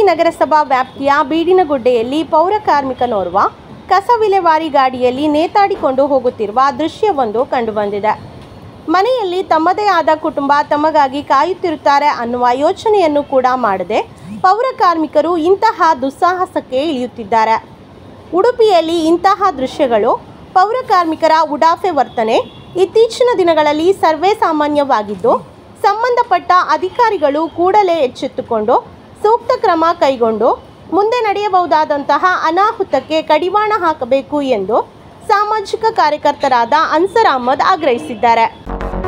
ನಗರಸಭಾ ವ್ಯಾಪ್ತಿಯ ಬೀಡಿನಗುಡ್ಡೆಯಲ್ಲಿ ಪೌರ ಕಾರ್ಮಿಕನೋರ್ವ ಕಸ ವಿಲೇವಾರಿ ಗಾಡಿಯಲ್ಲಿ ನೇತಾಡಿಕೊಂಡು ಹೋಗುತ್ತಿರುವ ದೃಶ್ಯವೊಂದು ಕಂಡುಬಂದಿದೆ ಮನೆಯಲ್ಲಿ ತಮ್ಮದೇ ಆದ ಕುಟುಂಬ ತಮಗಾಗಿ ಕಾಯುತ್ತಿರುತ್ತಾರೆ ಅನ್ನುವ ಯೋಚನೆಯನ್ನು ಕೂಡ ಮಾಡದೆ ಪೌರ ಕಾರ್ಮಿಕರು ಇಂತಹ ದುಸ್ಸಾಹಸಕ್ಕೆ ಇಳಿಯುತ್ತಿದ್ದಾರೆ ಉಡುಪಿಯಲ್ಲಿ ಇಂತಹ ದೃಶ್ಯಗಳು ಪೌರ ಕಾರ್ಮಿಕರ ಉಡಾಫೆ ವರ್ತನೆ ಇತ್ತೀಚಿನ ದಿನಗಳಲ್ಲಿ ಸರ್ವೇ ಸಾಮಾನ್ಯವಾಗಿದ್ದು ಸಂಬಂಧಪಟ್ಟ ಅಧಿಕಾರಿಗಳು ಕೂಡಲೇ ಎಚ್ಚೆತ್ತುಕೊಂಡು ಸೂಕ್ತ ಕ್ರಮ ಕೈಗೊಂಡು ಮುಂದೆ ನಡೆಯಬಹುದಾದಂತಹ ಅನಾಹುತಕ್ಕೆ ಕಡಿವಾಣ ಹಾಕಬೇಕು ಎಂದು ಸಾಮಾಜಿಕ ಕಾರ್ಯಕರ್ತರಾದ ಅನ್ಸರ್ ಅಹಮದ್ ಆಗ್ರಹಿಸಿದ್ದಾರೆ